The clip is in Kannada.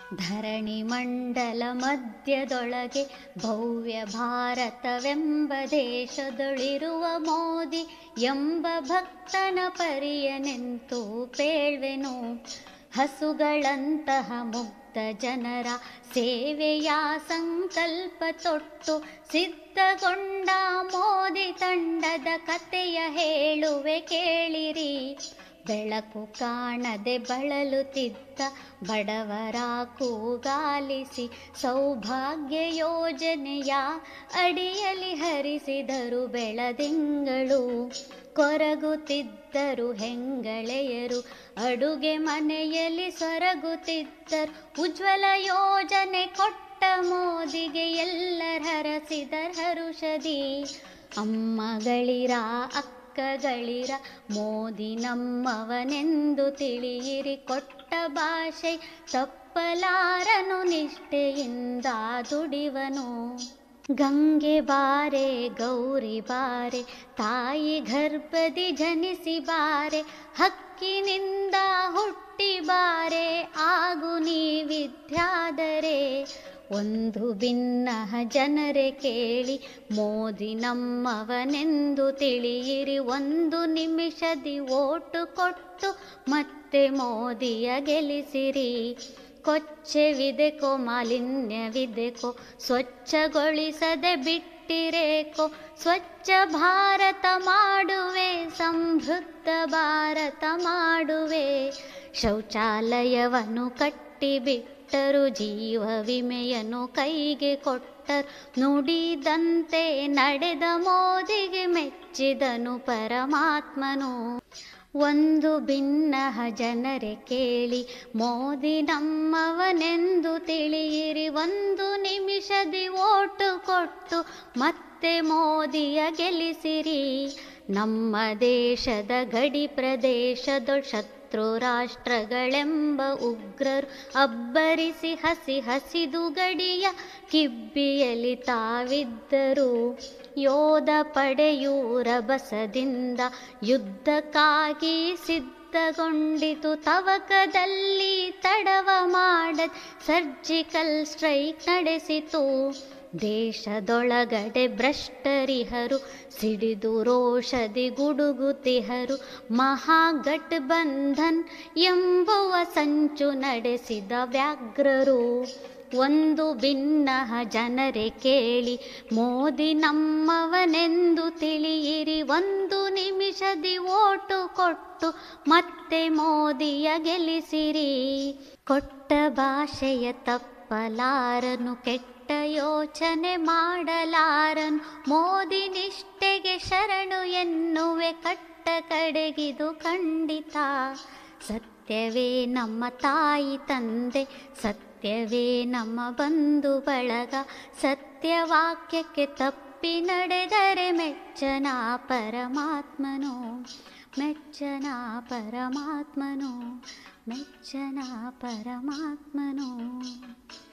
ಧರಣಿ ಮಂಡಲ ಮಧ್ಯದೊಳಗೆ ಭವ್ಯ ಭಾರತವೆಂಬ ದೇಶದೊಳಿರುವ ಮೋದಿ ಎಂಬ ಭಕ್ತನ ಪರಿಯನೆಂತೂ ಪೇಳ್ವೆನು ಹಸುಗಳಂತಹ ಮುಗ್ಧ ಜನರ ಸೇವೆಯ ಸಂಕಲ್ಪ ತೊಟ್ಟು ಸಿದ್ಧಗೊಂಡ ಮೋದಿ ತಂಡದ ಕತೆಯ ಹೇಳುವೆ ಕೇಳಿರಿ ಬೆಳಕು ಕಾಣದೆ ಬಳಲುತ್ತಿದ್ದ ಬಡವರ ಕೂಗಾಲಿಸಿ ಸೌಭಾಗ್ಯ ಯೋಜನೆಯ ಅಡಿಯಲ್ಲಿ ಹರಿಸಿದರು ಬೆಳದಿಂಗಳು ಕೊರಗುತ್ತಿದ್ದರು ಹೆಂಗಳೆಯರು ಅಡುಗೆ ಮನೆಯಲ್ಲಿ ಸೊರಗುತ್ತಿದ್ದರು ಉಜ್ವಲ ಯೋಜನೆ ಕೊಟ್ಟ ಮೋದಿಗೆ ಎಲ್ಲರ ಹರಸಿದರ್ ಹರುಷದಿ ಅಮ್ಮಗಳಿರ ಅಕ್ಕಗಳಿರ ಮೋದಿ ನಮ್ಮವನೆಂದು ತಿಳಿಯಿರಿ ಕೊಟ್ಟ ಭಾಷೆ ತಪ್ಪಲಾರನು ನಿಷ್ಠೆಯಿಂದ ದುಡಿವನು ಗಂಗೆ ಬಾರೆ ಗೌರಿ ಬಾರೆ ತಾಯಿ ಗರ್ಭದಿ ಜನಿಸಿ ಬಾರೆ ಹಕ್ಕಿನಿಂದ ಹುಟ್ಟಿ ಬಾರೆ ಆಗು ನೀ ವಿದ್ಯಾದರೆ ಒಂದು ಭಿನ್ನ ಜನರೇ ಕೇಳಿ ಮೋದಿ ನಮ್ಮವನೆಂದು ತಿಳಿಯಿರಿ ಒಂದು ನಿಮಿಷದಿ ಓಟು ಕೊಟ್ಟು ಮತ್ತೆ ಮೋದಿಯ ಗೆಲ್ಲಿಸಿರಿ ಕೊಚ್ಚೆವಿದೆಕೋ ಮಾಲಿನ್ಯವಿದೆಕೋ ಸ್ವಚ್ಛಗೊಳಿಸದೆ ಬಿಟ್ಟಿರೇಕೋ ಸ್ವಚ್ಛ ಭಾರತ ಮಾಡುವೆ ಸಮೃದ್ಧ ಭಾರತ ಮಾಡುವೆ ಶೌಚಾಲಯವನ್ನು ಕಟ್ಟಿಬಿಟ್ಟರು ಜೀವ ವಿಮೆಯನ್ನು ಕೈಗೆ ಕೊಟ್ಟರು ನುಡಿದಂತೆ ನಡೆದ ಮೋದಿಗೆ ಮೆಚ್ಚಿದನು ಪರಮಾತ್ಮನು ಒಂದು ಭಿನ್ನ ಜನರೇ ಕೇಳಿ ಮೋದಿ ನಮ್ಮವನೆಂದು ತಿಳಿಯಿರಿ ಒಂದು ನಿಮಿಷದಿ ಓಟು ಕೊಟ್ಟು ಮತ್ತೆ ಮೋದಿಯ ಗೆಲ್ಲಿಸಿರಿ ನಮ್ಮ ದೇಶದ ಗಡಿ ಪ್ರದೇಶದ ಶತ್ರು ರಾಷ್ಟ್ರಗಳೆಂಬ ಉಗ್ರರು ಅಬ್ಬರಿಸಿ ಹಸಿ ಹಸಿದು ಗಡಿಯ ಕಿಬ್ಬಿಯಲಿ ತಾವಿದ್ದರು ಯೋಧ ಪಡೆಯೂರ ಬಸದಿಂದ ಯುದ್ಧಕ್ಕಾಗಿ ಸಿದ್ಧಗೊಂಡಿತು ತವಕದಲ್ಲಿ ತಡವ ಮಾಡ ಸರ್ಜಿಕಲ್ ಸ್ಟ್ರೈಕ್ ನಡೆಸಿತು ದೇಶದೊಳಗಡೆ ಭ್ರಷ್ಟರಿಹರು ಸಿಡಿದು ರೋಷದಿ ಗುಡುಗುತಿಹರು ಮಹಾಗಠಬಂಧನ್ ಎಂಬುವ ಸಂಚು ನಡೆಸಿದ ವ್ಯಾಘ್ರರು ಒಂದು ಭಿನ್ನ ಜನರೇ ಕೇಳಿ ಮೋದಿ ನಮ್ಮವನೆಂದು ತಿಳಿಯಿರಿ ಒಂದು ನಿಮಿಷದಿ ಓಟು ಕೊಟ್ಟು ಮತ್ತೆ ಮೋದಿಯ ಗೆಲ್ಲಿಸಿರಿ ಕೊಟ್ಟ ಭಾಷೆಯ ತಪ್ಪಲಾರನು ಕೆಟ್ಟ ಯೋಚನೆ ಮಾಡಲಾರನು ಮೋದಿ ನಿಷ್ಠೆಗೆ ಶರಣು ಎನ್ನುವೆ ಕಟ್ಟ ಕಡೆಗಿದು ಖಂಡಿತ ಸತ್ಯವೇ ನಮ್ಮ ತಾಯಿ ತಂದೆ ಸತ್ಯವೇ ನಮ್ಮ ಬಂಧು ಬಳಗ ಸತ್ಯವಾಕ್ಯಕ್ಕೆ ತಪ್ಪಿ ನಡೆದರೆ ಮೆಚ್ಚನ ಪರಮಾತ್ಮನು ಮೆಚ್ಚನ ಪರಮಾತ್ಮನು ಮೆಚ್ಚನ ಪರಮಾತ್ಮನು